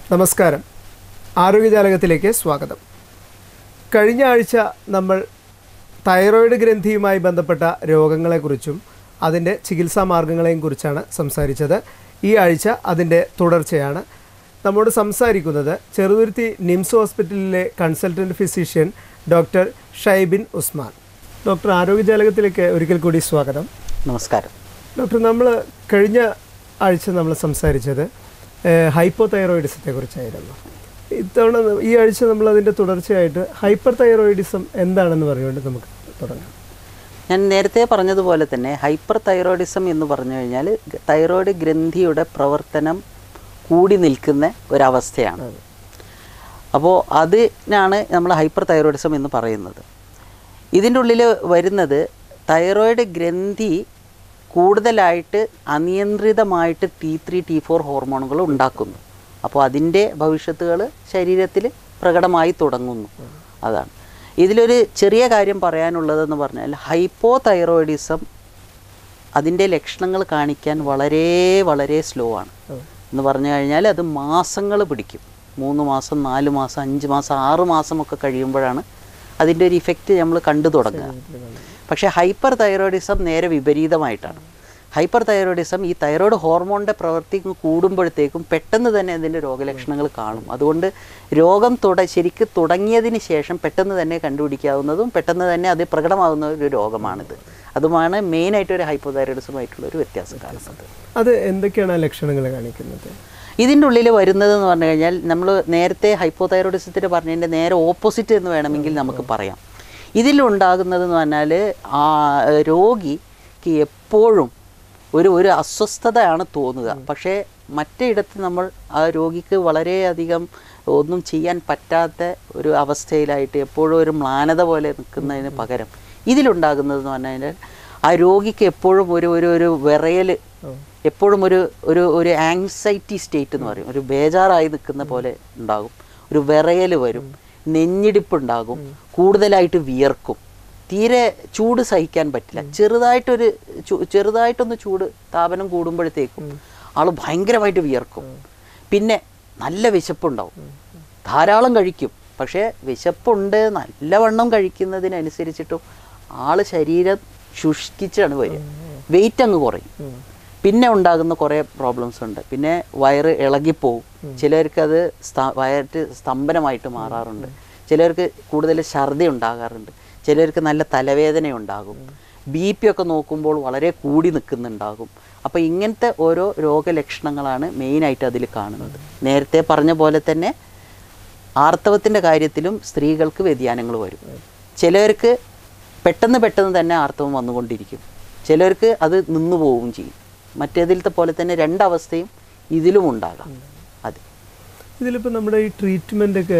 നമസ്കാരം ആരോഗ്യജാലകത്തിലേക്ക് സ്വാഗതം കഴിഞ്ഞ ആഴ്ച നമ്മൾ തൈറോയിഡ് ഗ്രന്ഥിയുമായി ബന്ധപ്പെട്ട രോഗങ്ങളെക്കുറിച്ചും അതിൻ്റെ ചികിത്സാ മാർഗങ്ങളെയും കുറിച്ചാണ് സംസാരിച്ചത് ഈ ആഴ്ച അതിൻ്റെ തുടർച്ചയാണ് നമ്മോട് സംസാരിക്കുന്നത് ചെറുതുരുത്തി നിംസ് ഹോസ്പിറ്റലിലെ consultant physician doctor Shybin Usman doctor ആരോഗ്യജാലകത്തിലേക്ക് ഒരിക്കൽ കൂടി സ്വാഗതം നമസ്കാരം ഡോക്ടർ നമ്മൾ കഴിഞ്ഞ ആഴ്ച നമ്മൾ സംസാരിച്ചത് ഹൈപ്പോ തൈറോയിഡിസത്തെ കുറിച്ചായിരുന്നു ഇത്തവണ ന- ഈ ആഴ്ച നമ്മൾ അതിൻ്റെ തുടർച്ചയായിട്ട് ഹൈപ്പർ തൈറോയിഡിസം എന്താണെന്ന് പറഞ്ഞുകൊണ്ട് നമുക്ക് തുടങ്ങാം ഞാൻ നേരത്തെ പറഞ്ഞതുപോലെ തന്നെ ഹൈപ്പർ തൈറോയിഡിസം എന്ന് പറഞ്ഞു കഴിഞ്ഞാൽ ഗ- തൈറോയ്ഡ് ഗ്രന്ഥിയുടെ പ്രവർത്തനം കൂടി നിൽക്കുന്ന ഒരവസ്ഥയാണ് അപ്പോൾ അതിനാണ് നമ്മൾ ഹൈപ്പർ തൈറോയിഡിസം എന്ന് പറയുന്നത് ഇതിൻ്റെ ഉള്ളിൽ വരുന്നത് തൈറോയ്ഡ് ഗ്രന്ഥി കൂടുതലായിട്ട് അനിയന്ത്രിതമായിട്ട് ടി ത്രീ ടി ഫോർ ഹോർമോണുകൾ ഉണ്ടാക്കുന്നു അപ്പോൾ അതിൻ്റെ ഭവിഷ്യത്തുകൾ ശരീരത്തിൽ പ്രകടമായി തുടങ്ങുന്നു അതാണ് ഇതിലൊരു ചെറിയ കാര്യം പറയാനുള്ളതെന്ന് പറഞ്ഞാൽ ഹൈപ്പോ തൈറോയിഡിസം അതിൻ്റെ ലക്ഷണങ്ങൾ കാണിക്കാൻ വളരെ വളരെ സ്ലോ ആണ് എന്ന് പറഞ്ഞു കഴിഞ്ഞാൽ അത് മാസങ്ങൾ പിടിക്കും മൂന്ന് മാസം നാല് മാസം അഞ്ച് മാസം ആറ് മാസമൊക്കെ കഴിയുമ്പോഴാണ് അതിൻ്റെ ഒരു ഇഫക്റ്റ് നമ്മൾ കണ്ടു തുടങ്ങുക പക്ഷേ ഹൈപ്പർ തൈറോയിഡിസം നേരെ വിപരീതമായിട്ടാണ് ഹൈപ്പർ തൈറോയിഡിസം ഈ തൈറോയ്ഡ് ഹോർമോണിൻ്റെ പ്രവൃത്തി കൂടുമ്പോഴത്തേക്കും പെട്ടെന്ന് തന്നെ അതിൻ്റെ രോഗലക്ഷണങ്ങൾ കാണും അതുകൊണ്ട് രോഗം തുട ശരിക്ക് തുടങ്ങിയതിന് ശേഷം പെട്ടെന്ന് തന്നെ കണ്ടുപിടിക്കാവുന്നതും പെട്ടെന്ന് തന്നെ അത് പ്രകടമാകുന്ന ഒരു രോഗമാണിത് അതുമാണ് മെയിനായിട്ട് ഒരു ഹൈപ്പോതൈറോയിഡിസമായിട്ടുള്ള ഒരു വ്യത്യാസം കാണുന്നത് അത് എന്തൊക്കെയാണ് ആ ലക്ഷണങ്ങൾ കാണിക്കുന്നത് ഇതിൻ്റെ ഉള്ളിൽ വരുന്നത് എന്ന് പറഞ്ഞു കഴിഞ്ഞാൽ നമ്മൾ നേരത്തെ ഹൈപ്പോതൈറോയിഡിസത്തിന് പറഞ്ഞതിൻ്റെ നേരെ ഓപ്പോസിറ്റ് എന്ന് വേണമെങ്കിൽ നമുക്ക് പറയാം ഇതിലുണ്ടാകുന്നതെന്ന് പറഞ്ഞാൽ ആ രോഗിക്ക് എപ്പോഴും ഒരു ഒരു അസ്വസ്ഥതയാണ് തോന്നുക പക്ഷേ മറ്റേയിടത്ത് നമ്മൾ ആ രോഗിക്ക് വളരെയധികം ഒന്നും ചെയ്യാൻ പറ്റാത്ത ഒരു അവസ്ഥയിലായിട്ട് എപ്പോഴും ഒരു മ്ലാനത പോലെ നിൽക്കുന്നതിന് പകരം ഇതിലുണ്ടാകുന്നതെന്ന് പറഞ്ഞു കഴിഞ്ഞാൽ ആ രോഗിക്ക് എപ്പോഴും ഒരു ഒരു ഒരു വിറയൽ എപ്പോഴും ഒരു ഒരു ഒരു ആങ്സൈറ്റി സ്റ്റേറ്റ് എന്ന് പറയും ഒരു ബേജാറായി നിൽക്കുന്ന പോലെ ഉണ്ടാകും ഒരു വിറയൽ വരും നെഞ്ഞിടിപ്പുണ്ടാകും കൂടുതലായിട്ട് വിയർക്കും തീരെ ചൂട് സഹിക്കാൻ പറ്റില്ല ചെറുതായിട്ടൊരു ചു- ചെറുതായിട്ടൊന്ന് ചൂട് താപനം കൂടുമ്പോഴത്തേക്കും ആൾ ഭയങ്കരമായിട്ട് വിയർക്കും പിന്നെ നല്ല വിശപ്പുണ്ടാവും ധാരാളം കഴിക്കും പക്ഷേ വിശപ്പുണ്ട് നല്ലവണ്ണം കഴിക്കുന്നതിനനുസരിച്ചിട്ടും ആൾ ശരീരം ശുഷ്കിച്ചാണ് വരിക വെയിറ്റ് അങ്ങ് കുറയും പിന്നെ ഉണ്ടാകുന്ന കുറേ പ്രോബ്ലംസ് ഉണ്ട് പിന്നെ വയറ് ഇളകിപ്പോവും ചിലർക്ക് അത് സ്ത- വയറ്റ് സ്തംഭനമായിട്ട് മാറാറുണ്ട് ചിലർക്ക് കൂടുതൽ ഛർദി ഉണ്ടാകാറുണ്ട് ചിലർക്ക് നല്ല തലവേദന ഉണ്ടാകും ബി പി ഒക്കെ നോക്കുമ്പോൾ വളരെ കൂടി നിൽക്കുന്നുണ്ടാകും അപ്പോൾ ഇങ്ങനത്തെ ഓരോ രോഗലക്ഷണങ്ങളാണ് മെയിനായിട്ട് അതിൽ കാണുന്നത് നേരത്തെ പറഞ്ഞ പോലെ തന്നെ ആർത്തവത്തിൻ്റെ കാര്യത്തിലും സ്ത്രീകൾക്ക് വ്യതിയാനങ്ങൾ വരും ചിലർക്ക് പെട്ടെന്ന് പെട്ടെന്ന് തന്നെ ആർത്തവം വന്നുകൊണ്ടിരിക്കും ചിലർക്ക് അത് നിന്നു പോവുകയും ചെയ്യും മറ്റേതിലത്തെ പോലെ തന്നെ രണ്ടവസ്ഥയും ഇതിലും ഉണ്ടാകാം അത് ഇതിലിപ്പോൾ നമ്മുടെ ഈ ട്രീറ്റ്മെൻ്റ് ഒക്കെ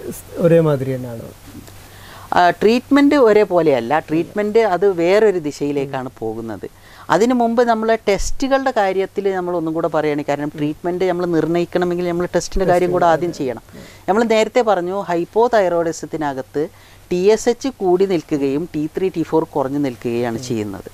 ഒരേ മാതിരി തന്നെയാണോ ട്രീറ്റ്മെൻറ്റ് ഒരേപോലെയല്ല ട്രീറ്റ്മെൻറ്റ് അത് വേറൊരു ദിശയിലേക്കാണ് പോകുന്നത് അതിനു മുമ്പ് നമ്മൾ ടെസ്റ്റുകളുടെ കാര്യത്തിൽ നമ്മൾ ഒന്നും കൂടെ പറയുകയാണ് കാരണം ട്രീറ്റ്മെൻറ്റ് നമ്മൾ നിർണ്ണയിക്കണമെങ്കിൽ നമ്മൾ ടെസ്റ്റിൻ്റെ കാര്യം കൂടെ ആദ്യം ചെയ്യണം നമ്മൾ നേരത്തെ പറഞ്ഞു ഹൈപ്പോ തൈറോയിഡിസത്തിനകത്ത് ടി എസ് എച്ച് കൂടി നിൽക്കുകയും ടി ത്രീ ടി ഫോർ കുറഞ്ഞു നിൽക്കുകയാണ് ചെയ്യുന്നത്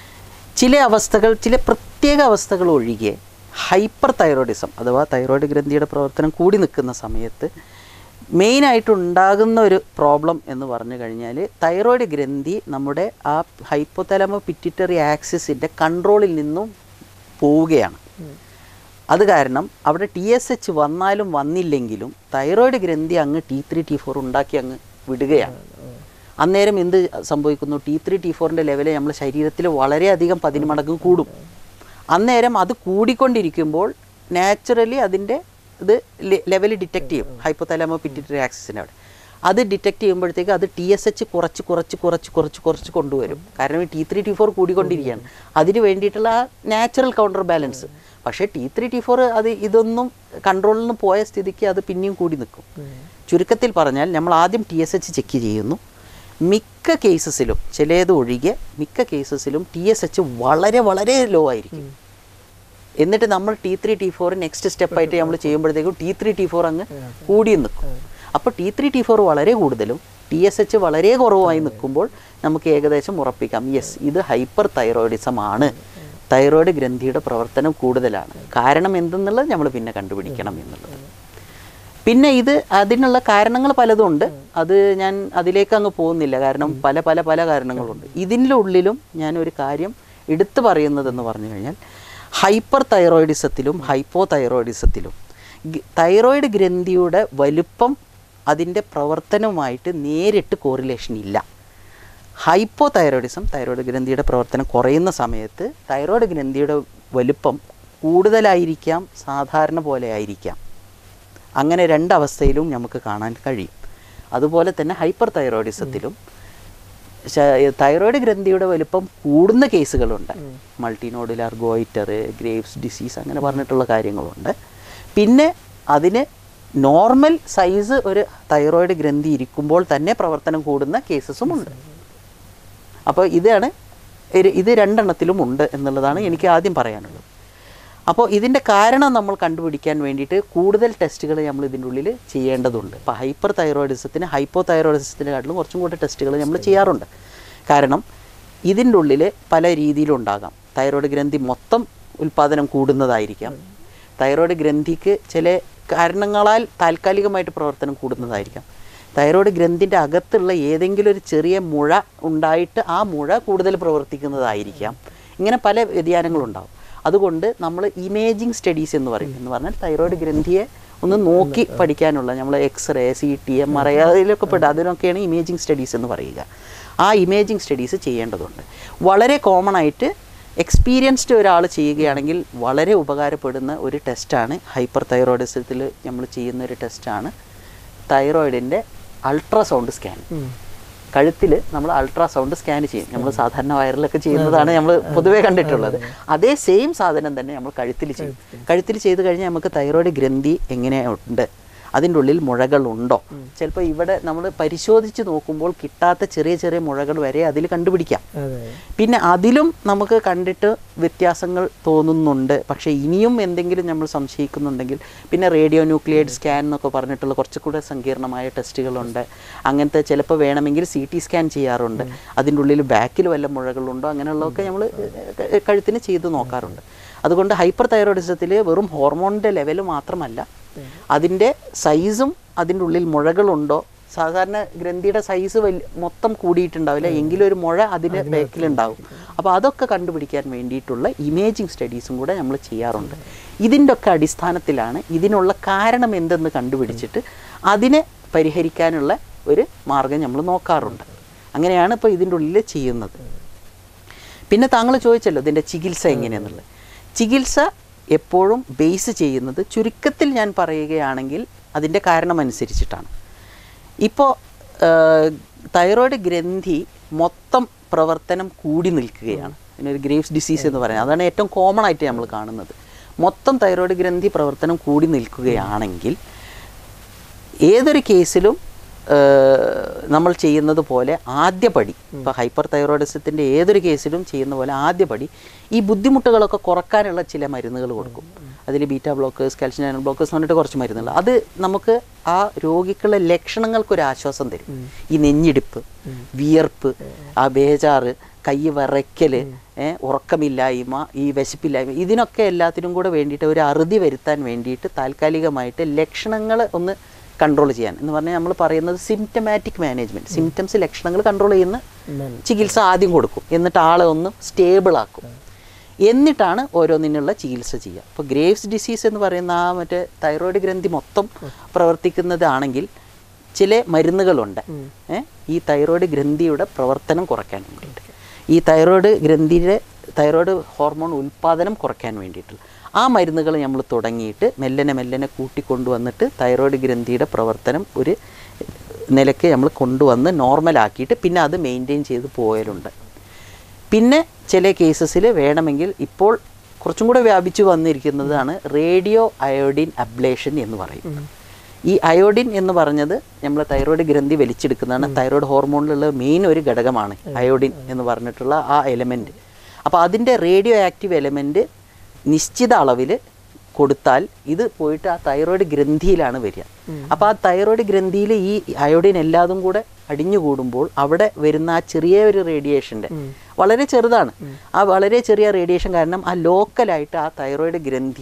ചില അവസ്ഥകൾ ചില പ്രത്യേക അവസ്ഥകൾ ഒഴികെ ഹൈപ്പർ തൈറോയിഡിസം അഥവാ തൈറോയ്ഡ് ഗ്രന്ഥിയുടെ പ്രവർത്തനം കൂടി നിൽക്കുന്ന സമയത്ത് മെയിനായിട്ട് ഉണ്ടാകുന്ന ഒരു പ്രോബ്ലം എന്ന് പറഞ്ഞു കഴിഞ്ഞാൽ തൈറോയ്ഡ് ഗ്രന്ഥി നമ്മുടെ ആ ഹൈപ്പോതലമോ പിറ്റിറ്ററി ആക്സിസിൻ്റെ കൺട്രോളിൽ നിന്നും പോവുകയാണ് അത് കാരണം അവിടെ ടി എസ് എച്ച് വന്നാലും വന്നില്ലെങ്കിലും തൈറോയ്ഡ് ഗ്രന്ഥി അങ്ങ് ടി ത്രീ ടി ഫോർ ഉണ്ടാക്കി അങ്ങ് വിടുകയാണ് അന്നേരം എന്ത് സംഭവിക്കുന്നു ടി ത്രീ ടി ഫോറിൻ്റെ ലെവല് നമ്മുടെ ശരീരത്തിൽ വളരെയധികം പതിന്മടങ്ങ് കൂടും അന്നേരം അത് കൂടിക്കൊണ്ടിരിക്കുമ്പോൾ നാച്ചുറലി അതിൻ്റെ ഇത് ലെവൽ ഡിറ്റക്ട് ചെയ്യും ഹൈപ്പോതലാമോ പിറ്റിറ്ററി ആക്സിസിൻ്റെ അവിടെ അത് ഡിറ്റക്ട് ചെയ്യുമ്പോഴത്തേക്ക് അത് ടി എസ് എച്ച് കുറച്ച് കുറച്ച് കുറച്ച് കുറച്ച് കുറച്ച് കൊണ്ടുവരും കാരണം ഈ ടി ത്രീ ടി ഫോർ കൂടിക്കൊണ്ടിരിക്കുകയാണ് അതിന് വേണ്ടിയിട്ടുള്ള ആ നാച്ചുറൽ കൗണ്ടർ ബാലൻസ് പക്ഷേ ടി ത്രീ ടി ഫോർ അത് ഇതൊന്നും കൺട്രോളിൽ നിന്ന് പോയ സ്ഥിതിക്ക് അത് പിന്നെയും കൂടി നിൽക്കും ചുരുക്കത്തിൽ പറഞ്ഞാൽ നമ്മൾ ആദ്യം ടി എസ് എച്ച് ചെക്ക് ചെയ്യുന്നു മിക്ക കേസസിലും ചിലത് ഒഴികെ മിക്ക കേസസിലും ടി എസ് എച്ച് വളരെ വളരെ ലോ ആയിരിക്കും എന്നിട്ട് നമ്മൾ T three T four next സ്റ്റെപ്പായിട്ട് നമ്മൾ ചെയ്യുമ്പോഴത്തേക്കും ടി ത്രീ ടി ഫോർ അങ്ങ് കൂടി നിൽക്കും അപ്പോൾ ടി ത്രീ ടി ഫോർ വളരെ കൂടുതലും ടി എസ് എച്ച് വളരെ കുറവായി നിൽക്കുമ്പോൾ നമുക്ക് ഏകദേശം ഉറപ്പിക്കാം യെസ് ഇത് ഹൈപ്പർ തൈറോയിഡിസം ആണ് തൈറോയ്ഡ് ഗ്രന്ഥിയുടെ പ്രവർത്തനം കൂടുതലാണ് കാരണം എന്തെന്നുള്ളത് നമ്മൾ പിന്നെ കണ്ടുപിടിക്കണം എന്നുള്ളത് പിന്നെ ഇത് അതിനുള്ള കാരണങ്ങൾ പലതും ഉണ്ട് അത് ഞാൻ അതിലേക്ക് അങ്ങ് പോകുന്നില്ല കാരണം പല പല പല കാരണങ്ങളുണ്ട് ഇതിൻ്റെ ഉള്ളിലും ഞാൻ ഒരു കാര്യം എടുത്തു പറയുന്നതെന്ന് പറഞ്ഞു കഴിഞ്ഞാൽ ഹൈപ്പർ തൈറോയിഡിസത്തിലും ഹൈപ്പോ തൈറോയിഡിസത്തിലും ഗ- തൈറോയിഡ് ഗ്രന്ഥിയുടെ വലുപ്പം അതിൻ്റെ പ്രവർത്തനവുമായിട്ട് നേരിട്ട് കോറിലേഷൻ ഇല്ല ഹൈപ്പോ തൈറോയിഡിസം തൈറോയിഡ് ഗ്രന്ഥിയുടെ പ്രവർത്തനം കുറയുന്ന സമയത്ത് തൈറോയിഡ് ഗ്രന്ഥിയുടെ വലുപ്പം കൂടുതലായിരിക്കാം സാധാരണ പോലെ ആയിരിക്കാം അങ്ങനെ രണ്ടവസ്ഥയിലും നമുക്ക് കാണാൻ കഴിയും അതുപോലെ തന്നെ ഹൈപ്പർ തൈറോയിഡിസത്തിലും ശ- തൈറോയിഡ് ഗ്രന്ഥിയുടെ വലുപ്പം കൂടുന്ന കേസുകളുണ്ട് മൾട്ടിനോഡുലാർ ഗോയിറ്റർ ഗ്രേവ്സ് ഡിസീസ് അങ്ങനെ പറഞ്ഞിട്ടുള്ള കാര്യങ്ങളുണ്ട് പിന്നെ അതിന് നോർമൽ സൈസ് ഒരു തൈറോയിഡ് ഗ്രന്ഥി ഇരിക്കുമ്പോൾ തന്നെ പ്രവർത്തനം കൂടുന്ന കേസസും ഉണ്ട് അപ്പോൾ ഇതാണ് ഒരു- ഇത് രണ്ടെണ്ണത്തിലും ഉണ്ട് എന്നുള്ളതാണ് എനിക്ക് ആദ്യം പറയാനുള്ളത് അപ്പോൾ ഇതിൻ്റെ കാരണം നമ്മൾ കണ്ടുപിടിക്കാൻ വേണ്ടിയിട്ട് കൂടുതൽ ടെസ്റ്റുകൾ നമ്മൾ ഇതിൻ്റെ ഉള്ളിൽ ചെയ്യേണ്ടതുണ്ട് ഇപ്പോൾ ഹൈപ്പർ തൈറോയിഡിസത്തിന് ഹൈപ്പോ തൈറോയിഡിസത്തിനെക്കാട്ടിലും കുറച്ചും കൂടി ടെസ്റ്റുകൾ നമ്മൾ ചെയ്യാറുണ്ട് കാരണം ഇതിൻ്റെ ഉള്ളിൽ പല രീതിയിലുണ്ടാകാം തൈറോയ്ഡ് ഗ്രന്ഥി മൊത്തം ഉൽപ്പാദനം കൂടുന്നതായിരിക്കാം തൈറോയ്ഡ് ഗ്രന്ഥിക്ക് ചില കാരണങ്ങളാൽ താൽക്കാലികമായിട്ട് പ്രവർത്തനം കൂടുന്നതായിരിക്കാം തൈറോയ്ഡ് ഗ്രന്ഥിൻ്റെ അകത്തുള്ള ഏതെങ്കിലും ഒരു ചെറിയ മുഴ ഉണ്ടായിട്ട് ആ മുഴ കൂടുതൽ പ്രവർത്തിക്കുന്നതായിരിക്കാം ഇങ്ങനെ പല വ്യതിയാനങ്ങളുണ്ടാവും അതുകൊണ്ട് നമ്മൾ ഇമേജിങ് സ്റ്റഡീസ് എന്ന് പറയും എന്ന് പറഞ്ഞാൽ തൈറോയ്ഡ് ഗ്രന്ഥിയെ ഒന്ന് നോക്കി പഠിക്കാനുള്ള നമ്മൾ x-ray C T M R I അതിലൊക്കെ പെടുക അതിനൊക്കെയാണ് ഇമേജിങ് സ്റ്റഡീസ് എന്ന് പറയുക ആ ഇമേജിങ് സ്റ്റഡീസ് ചെയ്യേണ്ടതുണ്ട് വളരെ കോമൺ ആയിട്ട് എക്സ്പീരിയൻസ്ഡ് ഒരാൾ ചെയ്യുകയാണെങ്കിൽ വളരെ ഉപകാരപ്പെടുന്ന ഒരു ടെസ്റ്റാണ് ഹൈപ്പർ തൈറോയിഡിസത്തിൽ നമ്മൾ ചെയ്യുന്ന ഒരു ടെസ്റ്റാണ് തൈറോയിഡിൻ്റെ അൾട്രാസൗണ്ട് സ്കാൻ കഴുത്തിൽ നമ്മൾ അൾട്രാസൗണ്ട് സ്കാൻ ചെയ്യും നമ്മൾ സാധാരണ വയറിലൊക്കെ ചെയ്യുന്നതാണ് നമ്മൾ പൊതുവേ കണ്ടിട്ടുള്ളത് അതേ സെയിം സാധനം തന്നെ നമ്മൾ കഴുത്തിൽ ചെയ്യും കഴുത്തിൽ ചെയ്ത് കഴിഞ്ഞാൽ നമുക്ക് തൈറോയ്ഡ് ഗ്രന്ഥി എങ്ങനെയുണ്ട് അതിൻ്റെ ഉള്ളിൽ മുഴകളുണ്ടോ ചിലപ്പോൾ ഇവിടെ നമ്മൾ പരിശോധിച്ച് നോക്കുമ്പോൾ കിട്ടാത്ത ചെറിയ ചെറിയ മുഴകൾ വരെ അതിൽ കണ്ടുപിടിക്കാം അതെ പിന്നെ അതിലും നമുക്ക് കണ്ടിട്ട് വ്യത്യാസങ്ങൾ തോന്നുന്നുണ്ട് പക്ഷേ ഇനിയും എന്തെങ്കിലും നമ്മൾ സംശയിക്കുന്നുണ്ടെങ്കിൽ പിന്നെ റേഡിയോ ന്യൂക്ലിയൈഡ് സ്കാൻ എന്നൊക്കെ പറഞ്ഞിട്ടുള്ള കുറച്ചുകൂടെ സങ്കീർണമായ ടെസ്റ്റുകളുണ്ട് അങ്ങനത്തെ ചിലപ്പോൾ വേണമെങ്കിൽ സി ടി സ്കാൻ ചെയ്യാറുണ്ട് അതിൻ്റെ ഉള്ളിൽ ബാക്കിൽ വല്ല മുഴകളുണ്ടോ അങ്ങനെയുള്ളതൊക്കെ നമ്മൾ കഴുത്തിന് ചെയ്ത് നോക്കാറുണ്ട് അതുകൊണ്ട് ഹൈപ്പർ തൈറോയിഡിസത്തിൽ വെറും ഹോർമോണിൻ്റെ ലെവൽ മാത്രമല്ല അതിൻ്റെ സൈസും അതിൻ്റെ ഉള്ളിൽ മുഴകളുണ്ടോ സാധാരണ ഗ്രന്ഥിയുടെ സൈസ് വലിയ മൊത്തം കൂടിയിട്ടുണ്ടാവില്ല എങ്കിലും ഒരു മുഴ അതിൻ്റെ ബാക്കിലുണ്ടാവും അപ്പോൾ അതൊക്കെ കണ്ടുപിടിക്കാൻ വേണ്ടിയിട്ടുള്ള ഇമേജിങ് സ്റ്റഡീസും കൂടെ നമ്മൾ ചെയ്യാറുണ്ട് ഇതിൻ്റെ ഒക്കെ അടിസ്ഥാനത്തിലാണ് ഇതിനുള്ള കാരണം എന്തെന്ന് കണ്ടുപിടിച്ചിട്ട് അതിനെ പരിഹരിക്കാനുള്ള ഒരു മാർഗം നമ്മൾ നോക്കാറുണ്ട് അങ്ങനെയാണ് ഇപ്പോൾ ഇതിൻ്റെ ഉള്ളിൽ ചെയ്യുന്നത് പിന്നെ താങ്കൾ ചോദിച്ചല്ലോ ഇതിൻ്റെ ചികിത്സ എങ്ങനെയാണെന്നുള്ളത് ചികിത്സ എപ്പോഴും ബേസ് ചെയ്യുന്നത് ചുരുക്കത്തിൽ ഞാൻ പറയുകയാണെങ്കിൽ അതിൻ്റെ കാരണം അനുസരിച്ചിട്ടാണ് ഇപ്പോൾ തൈറോയ്ഡ് ഗ്രന്ഥി മൊത്തം പ്രവർത്തനം കൂടി നിൽക്കുകയാണ് ഇതിനൊരു ഗ്രേവ്സ് ഡിസീസ് എന്ന് പറയുന്നത് അതാണ് ഏറ്റവും കോമൺ ആയിട്ട് നമ്മൾ കാണുന്നത് മൊത്തം തൈറോയ്ഡ് ഗ്രന്ഥി പ്രവർത്തനം കൂടി നിൽക്കുകയാണെങ്കിൽ ഏതൊരു കേസിലും ഏഹ്, നമ്മൾ ചെയ്യുന്നത് പോലെ ആദ്യപടി ഇപ്പോൾ ഹൈപ്പർ തൈറോയിഡിസത്തിൻ്റെ ഏതൊരു കേസിലും ചെയ്യുന്ന പോലെ ആദ്യപടി ഈ ബുദ്ധിമുട്ടുകളൊക്കെ കുറക്കാനുള്ള ചില മരുന്നുകൾ കൊടുക്കും അതിൽ beta blockers calcium channel blockers എന്ന് പറഞ്ഞിട്ട് കുറച്ച് മരുന്നുകൾ അത് നമുക്ക് ആ രോഗിക്കുള്ള ലക്ഷണങ്ങൾക്കൊരു ആശ്വാസം തരും ഈ നെഞ്ഞിടിപ്പ് വിയർപ്പ് ആ ബേജാറ് കൈ വിറയ്ക്കൽ ഏഹ്, ഉറക്കമില്ലായ്മ ഈ വിശപ്പില്ലായ്മ ഇതിനൊക്കെ എല്ലാത്തിനും കൂടെ വേണ്ടിയിട്ട് ഒരു അറുതി വരുത്താൻ വേണ്ടിയിട്ട് താൽക്കാലികമായിട്ട് ലക്ഷണങ്ങൾ ഒന്ന് കൺട്രോൾ ചെയ്യാൻ എന്ന് പറഞ്ഞാൽ നമ്മൾ പറയുന്നത് സിംറ്റമാറ്റിക് മാനേജ്മെൻറ്റ് സിംറ്റംസ് ലക്ഷണങ്ങൾ കൺട്രോൾ ചെയ്യുന്ന ചികിത്സ ആദ്യം കൊടുക്കും എന്നിട്ട് ആളെ ഒന്ന് സ്റ്റേബിൾ ആക്കും എന്നിട്ടാണ് ഓരോന്നിനുള്ള ചികിത്സ ചെയ്യുക ഇപ്പോൾ ഗ്രേവ്സ് ഡിസീസ് എന്ന് പറയുന്ന ആ മറ്റേ തൈറോയ്ഡ് ഗ്രന്ഥി മൊത്തം പ്രവർത്തിക്കുന്നതാണെങ്കിൽ ചില മരുന്നുകളുണ്ട് ഏ? ഈ തൈറോയ്ഡ് ഗ്രന്ഥിയുടെ പ്രവർത്തനം കുറയ്ക്കാൻ വേണ്ടിയിട്ട് ഈ തൈറോയ്ഡ് ഗ്രന്ഥിയുടെ തൈറോയ്ഡ് ഹോർമോൺ ഉൽപ്പാദനം കുറയ്ക്കാൻ വേണ്ടിയിട്ടുള്ള ആ മരുന്നുകൾ നമ്മൾ തുടങ്ങിയിട്ട് മെല്ലനെ മെല്ലനെ കൂട്ടിക്കൊണ്ടുവന്നിട്ട് തൈറോയ്ഡ് ഗ്രന്ഥിയുടെ പ്രവർത്തനം ഒരു നിലയ്ക്ക് നമ്മൾ കൊണ്ടുവന്ന് നോർമലാക്കിയിട്ട് പിന്നെ അത് മെയിൻറ്റെയിൻ ചെയ്ത് പോയാലുണ്ട് പിന്നെ ചില കേസസിൽ വേണമെങ്കിൽ ഇപ്പോൾ കുറച്ചും കൂടെ വ്യാപിച്ചു വന്നിരിക്കുന്നതാണ് റേഡിയോ അയോഡിൻ അബ്ലേഷൻ എന്ന് പറയും ഈ അയോഡിൻ എന്ന് പറഞ്ഞത് നമ്മൾ തൈറോയ്ഡ് ഗ്രന്ഥി വലിച്ചെടുക്കുന്നതാണ് തൈറോയ്ഡ് ഹോർമോണിലുള്ള മെയിൻ ഒരു ഘടകമാണ് അയോഡിൻ എന്ന് പറഞ്ഞിട്ടുള്ള ആ എലമെൻറ്റ് അപ്പോൾ അതിൻ്റെ റേഡിയോ ആക്റ്റീവ് എലമെൻറ്റ് നിശ്ചിത അളവിൽ കൊടുത്താൽ ഇത് പോയിട്ട് ആ തൈറോയ്ഡ് ഗ്രന്ഥിയിലാണ് വരിക അപ്പോൾ ആ തൈറോയ്ഡ് ഗ്രന്ഥിയിൽ ഈ അയോഡിൻ എല്ലാതും കൂടെ അടിഞ്ഞുകൂടുമ്പോൾ അവിടെ വരുന്ന ആ ചെറിയ ഒരു റേഡിയേഷൻ്റെ വളരെ ചെറുതാണ് ആ വളരെ ചെറിയ റേഡിയേഷൻ കാരണം ആ ലോക്കലായിട്ട് ആ തൈറോയ്ഡ് ഗ്രന്ഥിയെ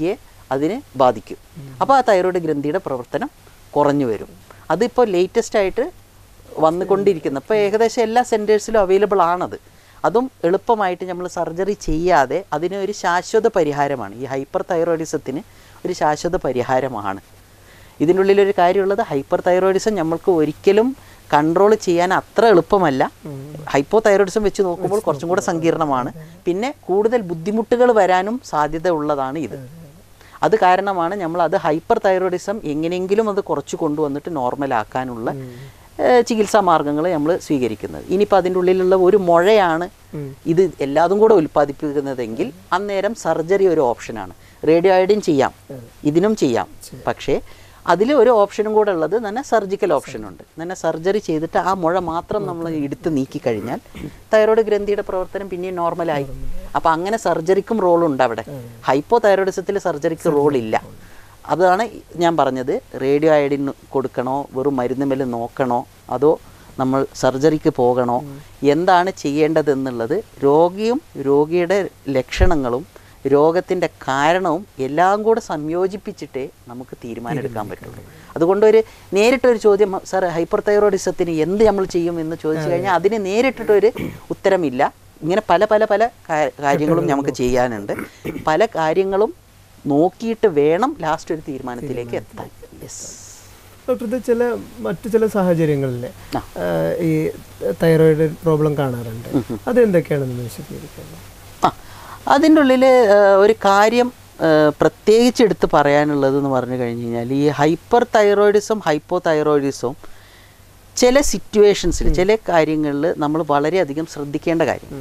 അതിനെ ബാധിക്കും അപ്പോൾ ആ തൈറോയ്ഡ് ഗ്രന്ഥിയുടെ പ്രവർത്തനം കുറഞ്ഞു വരും അതിപ്പോൾ ലേറ്റസ്റ്റ് ആയിട്ട് വന്നുകൊണ്ടിരിക്കുന്നു അപ്പോൾ ഏകദേശം എല്ലാ സെൻറ്റേഴ്സിലും അവൈലബിൾ ആണത് അതും എളുപ്പമായിട്ട് നമ്മൾ സർജറി ചെയ്യാതെ അതിന് ഒരു ശാശ്വത പരിഹാരമാണ് ഈ ഹൈപ്പർ തൈറോയിഡിസത്തിന് ഒരു ശാശ്വത പരിഹാരമാണ് ഇതിൻ്റെ ഉള്ളിലൊരു കാര്യമുള്ളത് ഹൈപ്പർ തൈറോയിഡിസം നമ്മൾക്ക് ഒരിക്കലും കൺട്രോൾ ചെയ്യാൻ അത്ര എളുപ്പമല്ല ഹൈപ്പോ തൈറോയിഡിസം വെച്ച് നോക്കുമ്പോൾ കുറച്ചും കൂടെ സങ്കീർണമാണ് പിന്നെ കൂടുതൽ ബുദ്ധിമുട്ടുകൾ വരാനും സാധ്യത ഉള്ളതാണ് ഇത് അത് കാരണമാണ് നമ്മൾ അത് ഹൈപ്പർ തൈറോയിഡിസം എങ്ങനെയെങ്കിലും അത് കുറച്ച് കൊണ്ടുവന്നിട്ട് നോർമലാക്കാനുള്ള ഏഹ്, ചികിത്സാ മാർഗങ്ങൾ നമ്മൾ സ്വീകരിക്കുന്നത് ഇനിയിപ്പോൾ അതിൻ്റെ ഉള്ളിലുള്ള ഒരു മുഴയാണ് ഇത് എല്ലാതും കൂടെ ഉൽപ്പാദിപ്പിക്കുന്നതെങ്കിൽ അന്നേരം സർജറി ഒരു ഓപ്ഷനാണ് റേഡിയോ അയഡിൻ ചെയ്യാം ഇതിനും ചെയ്യാം പക്ഷേ അതിൽ ഒരു ഓപ്ഷനും കൂടെ ഉള്ളത് തന്നെ സർജിക്കൽ ഓപ്ഷൻ ഉണ്ട് തന്നെ സർജറി ചെയ്തിട്ട് ആ മുഴ മാത്രം നമ്മൾ എടുത്ത് നീക്കി കഴിഞ്ഞാൽ തൈറോയ്ഡ് ഗ്രന്ഥിയുടെ പ്രവർത്തനം പിന്നെയും നോർമലായി അപ്പോൾ അങ്ങനെ സർജറിക്കും റോളുണ്ട് അവിടെ ഹൈപ്പോ തൈറോയിഡിസത്തിൽ സർജറിക്ക് റോളില്ല അതാണ് ഞാൻ പറഞ്ഞത് റേഡിയോ അയഡിൻ കൊടുക്കണോ വെറും മരുന്ന് മേലെ നോക്കണോ അതോ നമ്മൾ സർജറിക്ക് പോകണോ എന്താണ് ചെയ്യേണ്ടതെന്നുള്ളത് രോഗിയും രോഗിയുടെ ലക്ഷണങ്ങളും രോഗത്തിൻ്റെ കാരണവും എല്ലാം കൂടെ സംയോജിപ്പിച്ചിട്ടേ നമുക്ക് തീരുമാനമെടുക്കാൻ പറ്റുള്ളൂ അതുകൊണ്ട് ഒരു നേരിട്ടൊരു ചോദ്യം സാർ ഹൈപ്പർ തൈറോയിഡിസത്തിന് എന്ത് നമ്മൾ ചെയ്യും എന്ന് ചോദിച്ചു കഴിഞ്ഞാൽ അതിന് നേരിട്ടിട്ടൊരു ഉത്തരമില്ല ഇങ്ങനെ പല പല പല കാ- കാര്യങ്ങളും നമുക്ക് ചെയ്യാനുണ്ട് പല കാര്യങ്ങളും നോക്കിയിട്ട് വേണം ലാസ്റ്റ് ഒരു തീരുമാനത്തിലേക്ക് എത്താൻ യെസ് ഡോക്ടർ ഇത് ചില മറ്റു ചില സാഹചര്യങ്ങളിൽ ആ. ഈ തൈറോയിഡ് പ്രോബ്ലം കാണാറുണ്ട് അതെന്തൊക്കെയാണെന്ന് വിശദീകരിക്കുന്നത് ആ അതിൻ്റെ ഉള്ളിൽ ഒരു കാര്യം ആ, പ്രത്യേകിച്ച് എടുത്ത് പറയാനുള്ളത് എന്ന് പറഞ്ഞു കഴിഞ്ഞ് കഴിഞ്ഞാൽ ഈ ഹൈപ്പർ തൈറോയിഡിസം ഹൈപ്പോ തൈറോയിഡിസവും ചില സിറ്റുവേഷൻസിൽ ചില കാര്യങ്ങളിൽ നമ്മൾ വളരെയധികം ശ്രദ്ധിക്കേണ്ട കാര്യം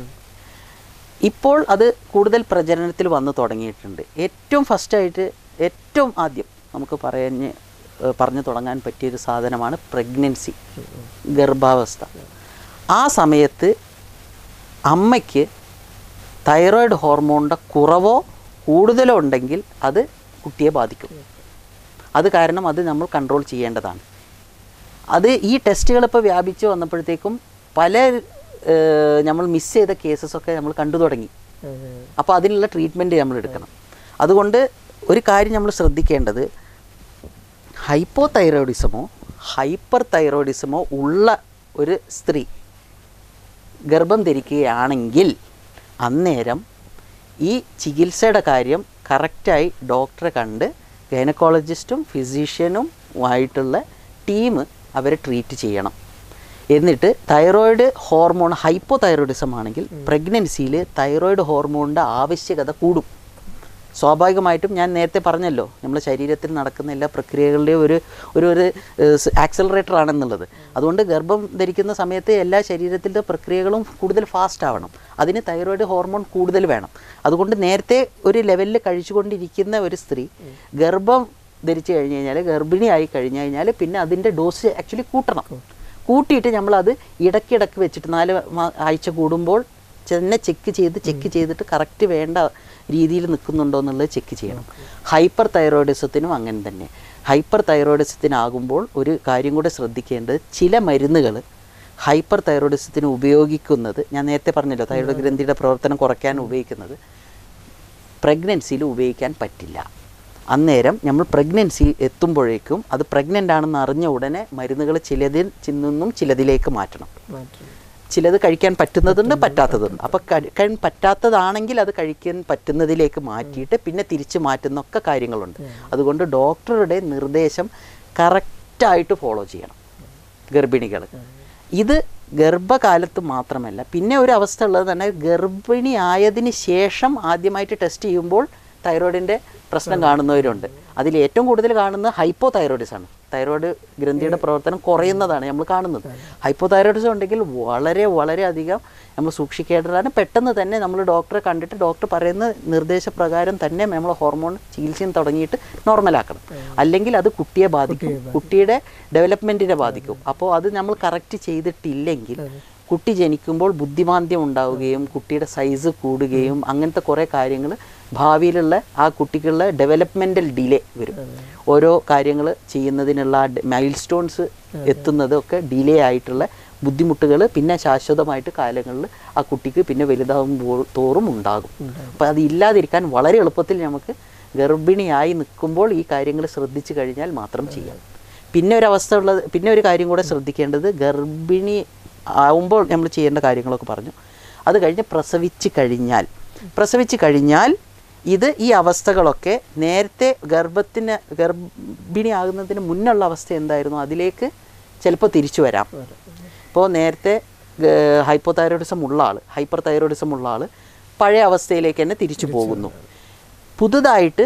ഇപ്പോൾ അത് കൂടുതൽ പ്രചരണത്തിൽ വന്നു തുടങ്ങിയിട്ടുണ്ട് ഏറ്റവും ഫസ്റ്റായിട്ട് ഏറ്റവും ആദ്യം നമുക്ക് പറഞ്ഞ് ഏഹ് പറഞ്ഞു തുടങ്ങാൻ പറ്റിയൊരു സാധനമാണ് പ്രഗ്നൻസി ഗർഭാവസ്ഥ ആ സമയത്ത് അമ്മയ്ക്ക് തൈറോയിഡ് ഹോർമോണിൻ്റെ കുറവോ കൂടുതലോ ഉണ്ടെങ്കിൽ അത് കുട്ടിയെ ബാധിക്കും അത് കാരണം അത് നമ്മൾ കൺട്രോൾ ചെയ്യേണ്ടതാണ് അത് ഈ ടെസ്റ്റുകൾ ഇപ്പോൾ വ്യാപിച്ച് വന്നപ്പോഴത്തേക്കും പല ഏഹ്, നമ്മൾ മിസ് ചെയ്ത കേസസ് ഒക്കെ നമ്മൾ കണ്ടു തുടങ്ങി അപ്പോൾ അതിനുള്ള ട്രീറ്റ്മെൻറ്റ് നമ്മൾ എടുക്കണം അതുകൊണ്ട് ഒരു കാര്യം നമ്മൾ ശ്രദ്ധിക്കേണ്ടത് ഹൈപ്പോ തൈറോയിഡിസമോ ഹൈപ്പർ തൈറോയിഡിസമോ ഉള്ള ഒരു സ്ത്രീ ഗർഭം ധരിക്കുകയാണെങ്കിൽ അന്നേരം ഈ ചികിത്സയുടെ കാര്യം കറക്റ്റായി ഡോക്ടറെ കണ്ട് ഗൈനക്കോളജിസ്റ്റും ഫിസിഷ്യനും ആയിട്ടുള്ള ടീം അവരെ ട്രീറ്റ് ചെയ്യണം എന്നിട്ട് തൈറോയിഡ് ഹോർമോൺ ഹൈപ്പോ തൈറോയിഡിസം ആണെങ്കിൽ പ്രഗ്നൻസിയിൽ തൈറോയിഡ് ഹോർമോണിൻ്റെ ആവശ്യകത കൂടും സ്വാഭാവികമായിട്ടും ഞാൻ നേരത്തെ പറഞ്ഞല്ലോ നമ്മുടെ ശരീരത്തിൽ നടക്കുന്ന എല്ലാ പ്രക്രിയകളുടെയും ഒരു ഒരു ഒരു ആക്സലറേറ്റർ ആണെന്നുള്ളത് അതുകൊണ്ട് ഗർഭം ധരിക്കുന്ന സമയത്ത് എല്ലാ ശരീരത്തിൻ്റെ പ്രക്രിയകളും കൂടുതൽ ഫാസ്റ്റ് ആവണം അതിന് തൈറോയിഡ് ഹോർമോൺ കൂടുതൽ വേണം അതുകൊണ്ട് നേരത്തെ ഒരു ലെവലിൽ കഴിച്ചുകൊണ്ടിരിക്കുന്ന ഒരു സ്ത്രീ ഗർഭം ധരിച്ചു കഴിഞ്ഞ് കഴിഞ്ഞാൽ ഗർഭിണിയായി കഴിഞ്ഞു കഴിഞ്ഞാൽ പിന്നെ അതിൻ്റെ ഡോസ് ആക്ച്വലി കൂട്ടണം കൂട്ടിയിട്ട് നമ്മളത് ഇടയ്ക്കിടയ്ക്ക് വെച്ചിട്ട് നാല് മാ- ആഴ്ച കൂടുമ്പോൾ തന്നെ ചെക്ക് ചെയ്ത് ചെക്ക് ചെയ്തിട്ട് കറക്റ്റ് വേണ്ട രീതിയിൽ നിൽക്കുന്നുണ്ടോ എന്നുള്ളത് ചെക്ക് ചെയ്യണം ഹൈപ്പർ തൈറോയിഡിസത്തിനും അങ്ങനെ തന്നെ ഹൈപ്പർ തൈറോയിഡിസത്തിനാകുമ്പോൾ ഒരു കാര്യം കൂടെ ശ്രദ്ധിക്കേണ്ടത് ചില മരുന്നുകൾ ഹൈപ്പർ തൈറോയിഡിസത്തിന് ഉപയോഗിക്കുന്നത് ഞാൻ നേരത്തെ പറഞ്ഞല്ലോ തൈറോയ്ഡ് ഗ്രന്ഥിയുടെ പ്രവർത്തനം കുറയ്ക്കാൻ ഉപയോഗിക്കുന്നത് പ്രഗ്നൻസിയിൽ ഉപയോഗിക്കാൻ പറ്റില്ല അന്നേരം നമ്മൾ പ്രഗ്നൻസി എത്തുമ്പോഴേക്കും അത് പ്രഗ്നൻ്റ് ആണെന്ന് അറിഞ്ഞ ഉടനെ മരുന്നുകൾ ചിലതിൽ നിന്നും ചിലതിലേക്ക് മാറ്റണം മാറ്റം ചിലത് കഴിക്കാൻ പറ്റുന്നതുണ്ട് പറ്റാത്തതുണ്ട് അപ്പോൾ കഴിക്കാൻ പറ്റാത്തതാണെങ്കിൽ അത് കഴിക്കാൻ പറ്റുന്നതിലേക്ക് മാറ്റിയിട്ട് പിന്നെ തിരിച്ചു മാറ്റുന്നൊക്കെ കാര്യങ്ങളുണ്ട് അതുകൊണ്ട് ഡോക്ടറുടെ നിർദ്ദേശം കറക്റ്റായിട്ട് ഫോളോ ചെയ്യണം ഗർഭിണികൾ ഇത് ഗർഭകാലത്ത് മാത്രമല്ല പിന്നെ ഒരു അവസ്ഥ ഉള്ളത് തന്നെ ഗർഭിണി ആയതിന് ശേഷം ആദ്യമായിട്ട് ടെസ്റ്റ് ചെയ്യുമ്പോൾ തൈറോയിഡിൻ്റെ പ്രശ്നം കാണുന്നവരുണ്ട് അതിൽ ഏറ്റവും കൂടുതൽ കാണുന്നത് ഹൈപ്പോ തൈറോയിഡിസ് ആണ് തൈറോയിഡ് ഗ്രന്ഥിയുടെ പ്രവർത്തനം കുറയുന്നതാണ് നമ്മൾ കാണുന്നത് ഹൈപ്പോ തൈറോയിഡിസം ഉണ്ടെങ്കിൽ വളരെ വളരെ അധികം നമ്മൾ സൂക്ഷിക്കേണ്ടതാണ് പെട്ടെന്ന് തന്നെ നമ്മൾ ഡോക്ടറെ കണ്ടിട്ട് ഡോക്ടർ പറയുന്ന നിർദ്ദേശപ്രകാരം തന്നെ നമ്മൾ ഹോർമോൺ ചികിത്സയും തുടങ്ങിയിട്ട് നോർമലാക്കണം അല്ലെങ്കിൽ അത് കുട്ടിയെ ബാധിക്കും കുട്ടിയുടെ ഡെവലപ്മെൻറ്റിനെ ബാധിക്കും അപ്പോൾ അത് നമ്മൾ കറക്റ്റ് ചെയ്തിട്ടില്ലെങ്കിൽ കുട്ടി ജനിക്കുമ്പോൾ ബുദ്ധിമാന്ദ്യം ഉണ്ടാവുകയും കുട്ടിയുടെ സൈസ് കൂടുകയും അങ്ങനത്തെ കുറേ കാര്യങ്ങൾ ഭാവിയിലുള്ള ആ കുട്ടികളുടെ ഡെവലപ്മെൻ്റൽ ഡിലേ വരും ഓരോ കാര്യങ്ങൾ ചെയ്യുന്നതിനുള്ള മൈൽ സ്റ്റോൺസ് എത്തുന്നതൊക്കെ ഡിലേ ആയിട്ടുള്ള ബുദ്ധിമുട്ടുകൾ പിന്നെ ശാശ്വതമായിട്ട് കാലങ്ങളിൽ ആ കുട്ടിക്ക് പിന്നെ വലുതാകുമ്പോൾ തോറും ഉണ്ടാകും അപ്പോൾ അത് ഇല്ലാതിരിക്കാൻ വളരെ എളുപ്പത്തിൽ നമുക്ക് ഗർഭിണിയായി നിൽക്കുമ്പോൾ ഈ കാര്യങ്ങൾ ശ്രദ്ധിച്ചു കഴിഞ്ഞാൽ മാത്രം ചെയ്യാം പിന്നെ ഒരു അവസ്ഥ ഉള്ളത് പിന്നെ ഒരു കാര്യം കൂടെ ശ്രദ്ധിക്കേണ്ടത് ഗർഭിണി ആവുമ്പോൾ നമ്മൾ ചെയ്യേണ്ട കാര്യങ്ങളൊക്കെ പറഞ്ഞു അത് കഴിഞ്ഞ് പ്രസവിച്ച് കഴിഞ്ഞാൽ പ്രസവിച്ച് കഴിഞ്ഞാൽ ഇത് ഈ അവസ്ഥകളൊക്കെ നേരത്തെ ഗർഭത്തിന് ഗർഭിണിയാകുന്നതിന് മുന്നുള്ള അവസ്ഥ എന്തായിരുന്നു അതിലേക്ക് ചിലപ്പോൾ തിരിച്ചു വരാം ഇപ്പോൾ നേരത്തെ ഹൈപ്പോതൈറോയിഡിസം ഉള്ള ആൾ ഹൈപ്പർ തൈറോയിഡിസം ഉള്ള ആൾ പഴയ അവസ്ഥയിലേക്ക് തന്നെ തിരിച്ചു പോകുന്നു പുതുതായിട്ട്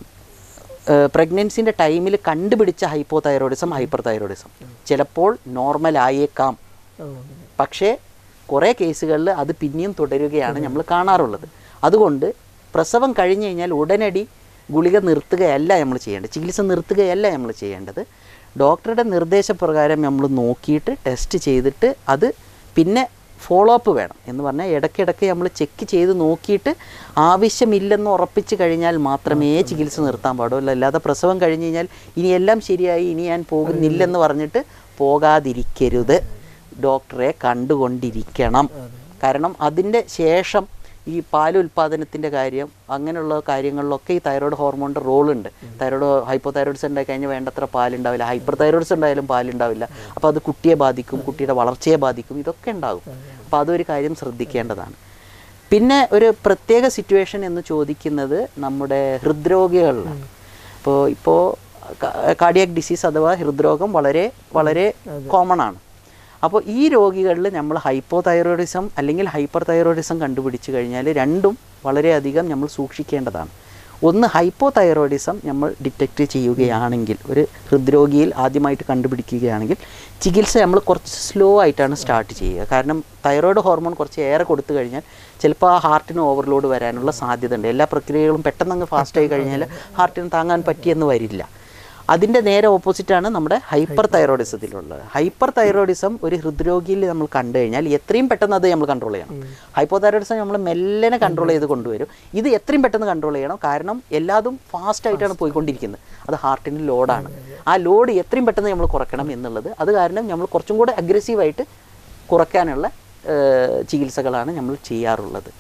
പ്രഗ്നൻസിൻ്റെ ടൈമിൽ കണ്ടുപിടിച്ച ഹൈപ്പോതൈറോയിഡിസം ഹൈപ്പർ തൈറോയിഡിസം ചിലപ്പോൾ നോർമൽ ആയേക്കാം പക്ഷേ കുറേ കേസുകളിൽ അത് പിന്നെയും തുടരുകയാണ് നമ്മൾ കാണാറുള്ളത് അതുകൊണ്ട് പ്രസവം കഴിഞ്ഞ് കഴിഞ്ഞാൽ ഉടനടി ഗുളിക നിർത്തുകയല്ല നമ്മൾ ചെയ്യേണ്ടത് ചികിത്സ നിർത്തുകയല്ല നമ്മൾ ചെയ്യേണ്ടത് ഡോക്ടറുടെ നിർദ്ദേശപ്രകാരം നമ്മൾ നോക്കിയിട്ട് ടെസ്റ്റ് ചെയ്തിട്ട് അത് പിന്നെ ഫോളോ അപ്പ് വേണം എന്ന് പറഞ്ഞാൽ ഇടയ്ക്കിടയ്ക്ക് നമ്മൾ ചെക്ക് ചെയ്ത് നോക്കിയിട്ട് ആവശ്യമില്ലെന്ന് ഉറപ്പിച്ച് കഴിഞ്ഞാൽ മാത്രമേ ചികിത്സ നിർത്താൻ പാടുള്ളൂ അല്ലാതെ പ്രസവം കഴിഞ്ഞ് കഴിഞ്ഞാൽ ഇനി എല്ലാം ശരിയായി ഇനി ഞാൻ പോകുന്നില്ലെന്ന് പറഞ്ഞിട്ട് പോകാതിരിക്കരുത് ഡോക്ടറെ കണ്ടുകൊണ്ടിരിക്കണം കാരണം അതിൻ്റെ ശേഷം ഈ പാൽ ഉൽപ്പാദനത്തിൻ്റെ കാര്യം അങ്ങനെയുള്ള കാര്യങ്ങളിലൊക്കെ ഈ തൈറോയ്ഡ് ഹോർമോണിൻ്റെ റോളുണ്ട് തൈറോയ്ഡ് ഹൈപ്പോ തൈറോയിഡ്സ് ഉണ്ടായി കഴിഞ്ഞാൽ വേണ്ടത്ര പാലുണ്ടാവില്ല ഹൈപ്പർ തൈറോയിഡ്സ് ഉണ്ടായാലും പാലുണ്ടാവില്ല അപ്പോൾ അത് കുട്ടിയെ ബാധിക്കും കുട്ടിയുടെ വളർച്ചയെ ബാധിക്കും ഇതൊക്കെ ഉണ്ടാകും അപ്പോൾ അതൊരു കാര്യം ശ്രദ്ധിക്കേണ്ടതാണ് പിന്നെ ഒരു പ്രത്യേക സിറ്റുവേഷൻ എന്ന് ചോദിക്കുന്നത് നമ്മുടെ ഹൃദ്രോഗികളിലാണ് അപ്പോൾ ഇപ്പോൾ കാർഡിയാക് ഡിസീസ് അഥവാ ഹൃദ്രോഗം വളരെ വളരെ കോമൺ ആണ് അപ്പോൾ ഈ രോഗികളിൽ നമ്മൾ ഹൈപ്പോ തൈറോയിഡിസം അല്ലെങ്കിൽ ഹൈപ്പർ തൈറോയിഡിസം കണ്ടുപിടിച്ച് കഴിഞ്ഞാൽ രണ്ടും വളരെയധികം നമ്മൾ സൂക്ഷിക്കേണ്ടതാണ് ഒന്ന് ഹൈപ്പോ തൈറോയിഡിസം നമ്മൾ ഡിറ്റക്റ്റ് ചെയ്യുകയാണെങ്കിൽ ഒരു ഹൃദ്രോഗിയിൽ ആദ്യമായിട്ട് കണ്ടുപിടിക്കുകയാണെങ്കിൽ ചികിത്സ നമ്മൾ കുറച്ച് സ്ലോ ആയിട്ടാണ് സ്റ്റാർട്ട് ചെയ്യുക കാരണം തൈറോയ്ഡ് ഹോർമോൺ കുറച്ച് ഏറെ കൊടുത്തു കഴിഞ്ഞാൽ ചിലപ്പോൾ ആ ഹാർട്ടിന് ഓവർലോഡ് വരാനുള്ള സാധ്യത ഉണ്ട് എല്ലാ പ്രക്രിയകളും പെട്ടെന്ന് അങ്ങ് ഫാസ്റ്റ് ആയി കഴിഞ്ഞാൽ ഹാർട്ടിന് താങ്ങാൻ പറ്റിയെന്ന് വരില്ല അതിൻ്റെ നേരെ ഓപ്പോസിറ്റാണ് നമ്മുടെ ഹൈപ്പർ തൈറോയിഡിസത്തിലുള്ളത് ഹൈപ്പർ തൈറോയിഡിസം ഒരു ഹൃദ്രോഗിയിൽ നമ്മൾ കണ്ടു കഴിഞ്ഞാൽ എത്രയും പെട്ടെന്ന് അത് നമ്മൾ കൺട്രോൾ ചെയ്യണം ഹൈപ്പോ തൈറോയിഡിസം നമ്മൾ മെല്ലനെ കൺട്രോൾ ചെയ്ത് കൊണ്ടുവരും ഇത് എത്രയും പെട്ടെന്ന് കൺട്രോൾ ചെയ്യണം കാരണം എല്ലാതും ഫാസ്റ്റ് ആയിട്ടാണ് പോയിക്കൊണ്ടിരിക്കുന്നത് അത് ഹാർട്ടിന് ലോഡാണ് ആ ലോഡ് എത്രയും പെട്ടെന്ന് നമ്മൾ കുറയ്ക്കണം എന്നുള്ളത് അത് കാരണം നമ്മൾ കുറച്ചും കൂടെ അഗ്രസീവായിട്ട് കുറയ്ക്കാനുള്ള ഏഹ്, ചികിത്സകളാണ് നമ്മൾ ചെയ്യാറുള്ളത്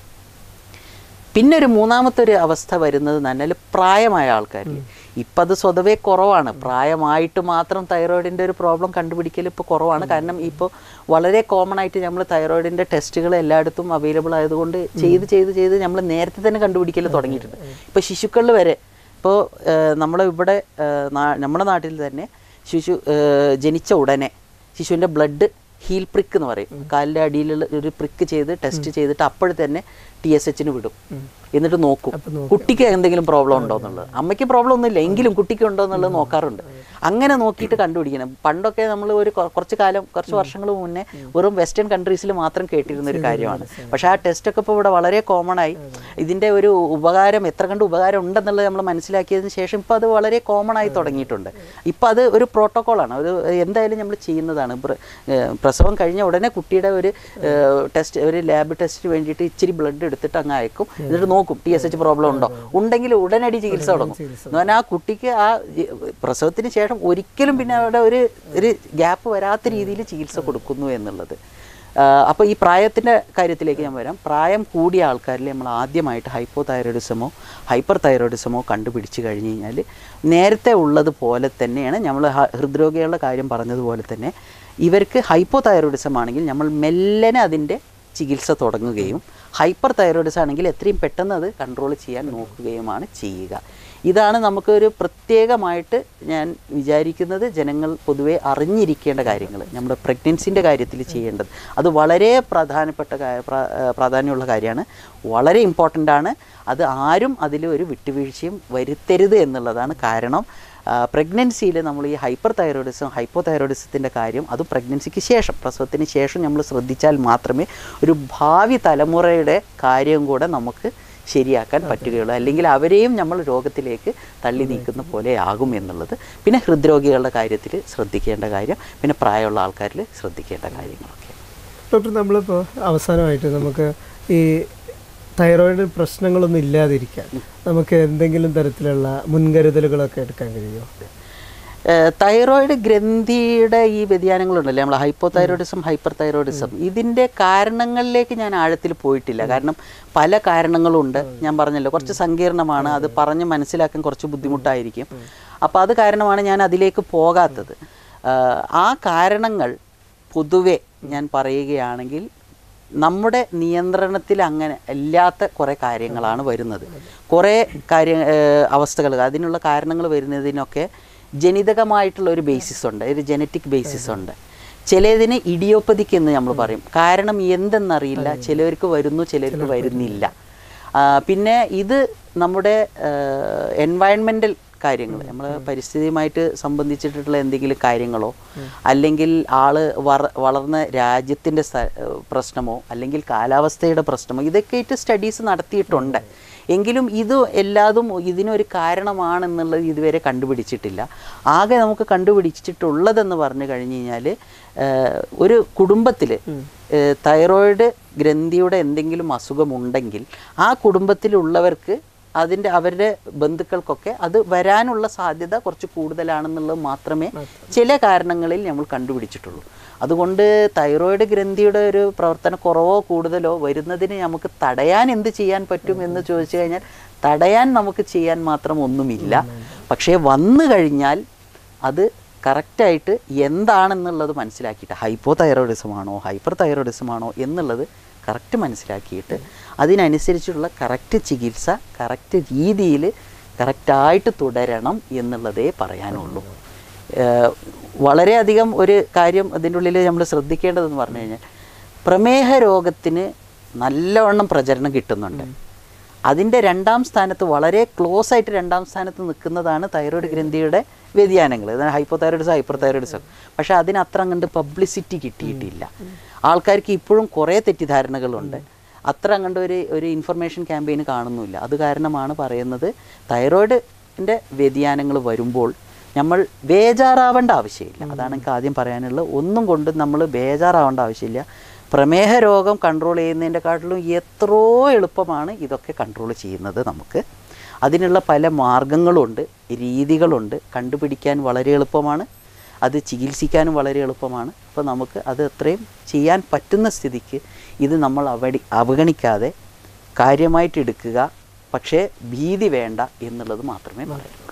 പിന്നെ ഒരു മൂന്നാമത്തെ ഒരു അവസ്ഥ വരുന്നത് എന്ന് പറഞ്ഞാൽ പ്രായമായ ആൾക്കാരിൽ ഇപ്പം അത് സ്വതവേ കുറവാണ് പ്രായമായിട്ട് മാത്രം തൈറോയിഡിൻ്റെ ഒരു പ്രോബ്ലം കണ്ടുപിടിക്കൽ ഇപ്പോൾ കുറവാണ് കാരണം ഇപ്പോൾ വളരെ കോമൺ ആയിട്ട് നമ്മൾ തൈറോയിഡിൻ്റെ ടെസ്റ്റുകൾ എല്ലായിടത്തും അവൈലബിൾ ആയതുകൊണ്ട് ചെയ്ത് ചെയ്ത് ചെയ്ത് നമ്മൾ നേരത്തെ തന്നെ കണ്ടുപിടിക്കൽ തുടങ്ങിയിട്ടുണ്ട് ഇപ്പോൾ ശിശുക്കളിൽ വരെ ഇപ്പോൾ നമ്മളെ ഇവിടെ ഏഹ്, നാ- നമ്മുടെ നാട്ടിൽ തന്നെ ശിശു ഏഹ്, ജനിച്ച ഉടനെ ശിശുവിൻ്റെ ബ്ലഡ് ഹീൽ പ്രിക്ക് എന്ന് പറയും കാലിൻ്റെ അടിയിലുള്ള ഒരു പ്രിക്ക് ചെയ്ത് ടെസ്റ്റ് ചെയ്തിട്ട് അപ്പോൾ തന്നെ ടി എസ് എച്ചിന് വിടും എന്നിട്ട് നോക്കും കുട്ടിക്ക് എന്തെങ്കിലും പ്രോബ്ലം ഉണ്ടോ എന്നുള്ളത് അമ്മയ്ക്ക് പ്രോബ്ലം ഒന്നുമില്ല എങ്കിലും കുട്ടിക്ക് ഉണ്ടോ എന്നുള്ളത് നോക്കാറുണ്ട് അങ്ങനെ നോക്കിയിട്ട് കണ്ടുപിടിക്കണം പണ്ടൊക്കെ നമ്മൾ ഒരു കൊ- കുറച്ച് കാലം കുറച്ച് വർഷങ്ങൾ മുന്നേ വെറും വെസ്റ്റേൺ കൺട്രീസിൽ മാത്രം കേട്ടിരുന്ന ഒരു കാര്യമാണ് പക്ഷേ ആ ടെസ്റ്റൊക്കെ ഇപ്പോൾ ഇവിടെ വളരെ കോമൺ ആയി ഇതിൻ്റെ ഒരു ഉപകാരം എത്ര കണ്ട് ഉപകാരം ഉണ്ടെന്നുള്ളത് നമ്മൾ മനസ്സിലാക്കിയതിന് ശേഷം ഇപ്പോൾ അത് വളരെ കോമൺ ആയി തുടങ്ങിയിട്ടുണ്ട് ഇപ്പോൾ അത് ഒരു പ്രോട്ടോക്കോളാണ് ഒരു എന്തായാലും നമ്മൾ ചെയ്യുന്നതാണ് പ്ര- ഏഹ് പ്രസവം കഴിഞ്ഞ ഉടനെ കുട്ടിയുടെ ഒരു ടെസ്റ്റ് ഒരു ലാബ് ടെസ്റ്റിന് വേണ്ടിയിട്ട് ഇച്ചിരി ബ്ലഡ് എടുത്തിട്ട് അങ്ങ് അയക്കും എന്നിട്ട് നോക്കും ടി എസ് എച്ച് പ്രോബ്ലം ഉണ്ടോ ഉണ്ടെങ്കിൽ ഉടനടി ചികിത്സ തുടങ്ങും എന്ന് പറഞ്ഞാൽ ആ കുട്ടിക്ക് ആ ഈ പ്രസവത്തിന് ശേഷം ഒരിക്കലും പിന്നെ അവിടെ ഒരു ഒരു ഗ്യാപ്പ് വരാത്ത രീതിയിൽ ചികിത്സ കൊടുക്കുന്നു എന്നുള്ളത് അപ്പോൾ ഈ പ്രായത്തിൻ്റെ കാര്യത്തിലേക്ക് ഞാൻ വരാം പ്രായം കൂടിയ ആൾക്കാരിൽ നമ്മൾ ആദ്യമായിട്ട് ഹൈപ്പോ തൈറോയിഡിസമോ ഹൈപ്പർ തൈറോയിഡിസമോ കണ്ടുപിടിച്ച് കഴിഞ്ഞ് കഴിഞ്ഞാൽ നേരത്തെ ഉള്ളതുപോലെ തന്നെയാണ് നമ്മൾ ഹൃദ്രോഗികളുടെ കാര്യം പറഞ്ഞതുപോലെ തന്നെ ഇവർക്ക് ഹൈപ്പോ തൈറോയിഡിസം ആണെങ്കിൽ നമ്മൾ മെല്ലനെ അതിൻ്റെ ചികിത്സ തുടങ്ങുകയും ഹൈപ്പർ തൈറോയിഡിസം ആണെങ്കിൽ എത്രയും പെട്ടെന്ന് അത് കൺട്രോൾ ചെയ്യാൻ നോക്കുകയുമാണ് ചെയ്യുക ഇതാണ് നമുക്കൊരു പ്രത്യേകമായിട്ട് ഞാൻ വിചാരിക്കുന്നത് ജനങ്ങൾ പൊതുവെ അറിഞ്ഞിരിക്കേണ്ട കാര്യങ്ങൾ നമ്മുടെ പ്രഗ്നൻസിൻ്റെ കാര്യത്തിൽ ചെയ്യേണ്ടത് അത് വളരെ പ്രധാനപ്പെട്ട കാ- പ്ര- ഏഹ് പ്രാധാന്യമുള്ള കാര്യമാണ് വളരെ ഇമ്പോർട്ടൻ്റ് ആണ് അത് ആരും അതിൽ ഒരു വിട്ടുവീഴ്ചയും വരുത്തരുത് എന്നുള്ളതാണ് കാരണം പ്രഗ്നൻസിയിൽ നമ്മൾ ഈ ഹൈപ്പർ തൈറോയിഡിസം ഹൈപ്പോ തൈറോയിഡിസത്തിൻ്റെ കാര്യം അതും പ്രഗ്നൻസിക്ക് ശേഷം പ്രസവത്തിന് ശേഷം നമ്മൾ ശ്രദ്ധിച്ചാൽ മാത്രമേ ഒരു ഭാവി തലമുറയുടെ കാര്യം കൂടെ നമുക്ക് ശരിയാക്കാൻ പറ്റുകയുള്ളൂ അല്ലെങ്കിൽ അവരെയും നമ്മൾ രോഗത്തിലേക്ക് തള്ളി നീക്കുന്ന പോലെ ആകും എന്നുള്ളത് പിന്നെ ഹൃദ്രോഗികളുടെ കാര്യത്തിൽ ശ്രദ്ധിക്കേണ്ട കാര്യം പിന്നെ പ്രായമുള്ള ആൾക്കാരിൽ ശ്രദ്ധിക്കേണ്ട കാര്യങ്ങളൊക്കെ ഡോക്ടർ നമ്മളിപ്പോൾ അവസാനമായിട്ട് നമുക്ക് ഈ തൈറോയിഡ് പ്രശ്നങ്ങളൊന്നും ഇല്ലാതിരിക്കാൻ നമുക്ക് എന്തെങ്കിലും തരത്തിലുള്ള മുൻകരുതലുകളൊക്കെ എടുക്കാൻ കഴിയുമോ ഏഹ് തൈറോയിഡ് ഗ്രന്ഥിയുടെ ഈ വ്യതിയാനങ്ങളുണ്ടല്ലേ നമ്മൾ ഹൈപ്പോ തൈറോയിഡിസം ഹൈപ്പർ തൈറോയിഡിസം ഇതിൻ്റെ കാരണങ്ങളിലേക്ക് ഞാൻ ആഴത്തിൽ പോയിട്ടില്ല കാരണം പല കാരണങ്ങളുണ്ട് ഞാൻ പറഞ്ഞല്ലോ കുറച്ച് സങ്കീർണമാണ് അത് പറഞ്ഞ് മനസ്സിലാക്കാൻ കുറച്ച് ബുദ്ധിമുട്ടായിരിക്കും അപ്പോൾ അത് കാരണമാണ് ഞാൻ അതിലേക്ക് പോകാത്തത് ആഹ് ആ കാരണങ്ങൾ പൊതുവെ ഞാൻ പറയുകയാണെങ്കിൽ നമ്മുടെ നിയന്ത്രണത്തിൽ അങ്ങനെ ഇല്ലാത്ത കുറേ കാര്യങ്ങളാണ് വരുന്നത് കുറേ കാര്യ അവസ്ഥകൾ അതിനുള്ള കാരണങ്ങൾ വരുന്നതിനൊക്കെ ജനിതകമായിട്ടുള്ള ഒരു ബേസിസ് ഉണ്ട് ഒരു ജനറ്റിക് ബേസിസ് ഉണ്ട് ചിലതിന് ഇഡിയോപ്പതിക്ക് എന്ന് നമ്മൾ പറയും കാരണം എന്തെന്നറിയില്ല ചിലവർക്ക് വരുന്നു ചിലർക്ക് വരുന്നില്ല ആ, പിന്നെ ഇത് നമ്മുടെ എൻവയൺമെൻറ്റൽ കാര്യങ്ങൾ നമ്മൾ പരിസ്ഥിതിയുമായിട്ട് സംബന്ധിച്ചിട്ടുള്ള എന്തെങ്കിലും കാര്യങ്ങളോ അല്ലെങ്കിൽ ആള് വറ- വളർന്ന രാജ്യത്തിൻ്റെ സ്ഥ- പ്രശ്നമോ അല്ലെങ്കിൽ കാലാവസ്ഥയുടെ പ്രശ്നമോ ഇതൊക്കെ ആയിട്ട് സ്റ്റഡീസ് നടത്തിയിട്ടുണ്ട് എങ്കിലും ഇത് എല്ലാതും ഇതിനൊരു കാരണമാണെന്നുള്ളത് ഇതുവരെ കണ്ടുപിടിച്ചിട്ടില്ല ആകെ നമുക്ക് കണ്ടുപിടിച്ചിട്ടുള്ളതെന്ന് പറഞ്ഞു കഴിഞ്ഞു കഴിഞ്ഞാൽ ഒരു കുടുംബത്തിൽ തൈറോയിഡ് ഗ്രന്ഥിയുടെ എന്തെങ്കിലും അസുഖമുണ്ടെങ്കിൽ ആ കുടുംബത്തിലുള്ളവർക്ക് അതിൻ്റെ അവരുടെ ബന്ധുക്കൾക്കൊക്കെ അത് വരാനുള്ള സാധ്യത കുറച്ച് കൂടുതലാണെന്നുള്ളത് മാത്രമേ ചില കാരണങ്ങളിൽ നമ്മൾ കണ്ടുപിടിച്ചിട്ടുള്ളൂ അതുകൊണ്ട് തൈറോയിഡ് ഗ്രന്ഥിയുടെ ഒരു പ്രവർത്തന കുറവോ കൂടുതലോ വരുന്നതിന് നമുക്ക് തടയാൻ എന്ത് ചെയ്യാൻ പറ്റും എന്ന് ചോദിച്ചു കഴിഞ്ഞാൽ തടയാൻ നമുക്ക് ചെയ്യാൻ മാത്രം ഒന്നുമില്ല പക്ഷേ വന്നു കഴിഞ്ഞാൽ അത് കറക്റ്റായിട്ട് എന്താണെന്നുള്ളത് മനസ്സിലാക്കിയിട്ട് ഹൈപ്പോ തൈറോയിഡിസം ആണോ ഹൈപ്പർ തൈറോയിഡിസം ആണോ എന്നുള്ളത് കറക്റ്റ് മനസ്സിലാക്കിയിട്ട് അതിനനുസരിച്ചുള്ള കറക്റ്റ് ചികിത്സ കറക്റ്റ് രീതിയിൽ കറക്റ്റായിട്ട് തുടരണം എന്നുള്ളതേ പറയാനുള്ളൂ ഏഹ് വളരെയധികം ഒരു കാര്യം അതിൻ്റെ ഉള്ളിൽ നമ്മൾ ശ്രദ്ധിക്കേണ്ടതെന്ന് പറഞ്ഞു കഴിഞ്ഞാൽ പ്രമേഹ രോഗത്തിന് നല്ലവണ്ണം പ്രചരണം കിട്ടുന്നുണ്ട് അതിൻ്റെ രണ്ടാം സ്ഥാനത്ത് വളരെ ക്ലോസ് ആയിട്ട് രണ്ടാം സ്ഥാനത്ത് നിൽക്കുന്നതാണ് തൈറോയ്ഡ് ഗ്രന്ഥിയുടെ വ്യതിയാനങ്ങൾ അതായത് ഹൈപ്പോ തൈറോയിഡിസം ഹൈപ്പർ തൈറോയിഡിസം പക്ഷേ അതിന് അത്ര അങ്ങോട്ട് പബ്ലിസിറ്റി കിട്ടിയിട്ടില്ല ആൾക്കാർക്ക് ഇപ്പോഴും കുറേ തെറ്റിദ്ധാരണകളുണ്ട് അത്ര അങ്ങോട്ട് ഒരു ഒരു ഇൻഫർമേഷൻ ക്യാമ്പയിൻ കാണുന്നില്ല അത് കാരണമാണ് പറയുന്നത് തൈറോയിഡിൻ്റെ വ്യതിയാനങ്ങൾ വരുമ്പോൾ നമ്മൾ ബേജാറാവേണ്ട ആവശ്യമില്ല അതാണ് എനിക്ക് ആദ്യം പറയാനുള്ളത് ഒന്നും കൊണ്ടും നമ്മൾ ബേജാറാവേണ്ട ആവശ്യമില്ല പ്രമേഹ രോഗം കൺട്രോൾ ചെയ്യുന്നതിൻ്റെക്കാട്ടിലും എത്രയോ എളുപ്പമാണ് ഇതൊക്കെ കൺട്രോൾ ചെയ്യുന്നത് നമുക്ക് അതിനുള്ള പല മാർഗങ്ങളുണ്ട് രീതികളുണ്ട് കണ്ടുപിടിക്കാൻ വളരെ എളുപ്പമാണ് അത് ചികിത്സിക്കാനും വളരെ എളുപ്പമാണ് അപ്പോൾ നമുക്ക് അത് അത്രയും ചെയ്യാൻ പറ്റുന്ന സ്ഥിതിക്ക് ഇത് നമ്മൾ അവടി അവഗണിക്കാതെ കാര്യമായിട്ട് എടുക്കുക പക്ഷേ ഭീതി വേണ്ട എന്നുള്ളത് മാത്രമേ പറയുള്ളൂ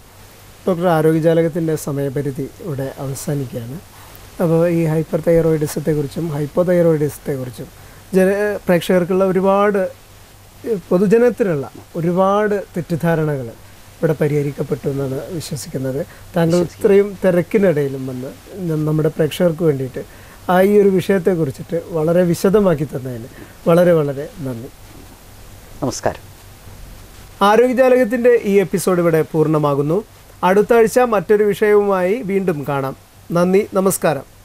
ഡോക്ടർ ആരോഗ്യജാലകത്തിൻ്റെ സമയപരിധി ഇവിടെ അവസാനിക്കുകയാണ് അപ്പോൾ ഈ ഹൈപ്പർ തൈറോയിഡിസത്തെക്കുറിച്ചും ഹൈപ്പോ തൈറോയിഡിസത്തെക്കുറിച്ചും ജന പ്രേക്ഷകർക്കുള്ള ഒരുപാട് ഏഹ്, പൊതുജനത്തിനുള്ള ഒരുപാട് തെറ്റിദ്ധാരണകൾ ഇവിടെ പരിഹരിക്കപ്പെട്ടു എന്നാണ് വിശ്വസിക്കുന്നത് താങ്കൾ ഇത്രയും തിരക്കിനിടയിലും വന്ന് ന- നമ്മുടെ പ്രേക്ഷകർക്ക് വേണ്ടിയിട്ട് ആ ഈ ഒരു വിഷയത്തെക്കുറിച്ചിട്ട് വളരെ വിശദമാക്കി തന്നതിന് വളരെ വളരെ നന്ദി നമസ്കാരം ആരോഗ്യജാലകത്തിൻ്റെ ഈ എപ്പിസോഡ് ഇവിടെ പൂർണ്ണമാകുന്നു അടുത്ത ആഴ്ച മറ്റൊരു വിഷയവുമായി വീണ്ടും കാണാം നന്ദി നമസ്കാരം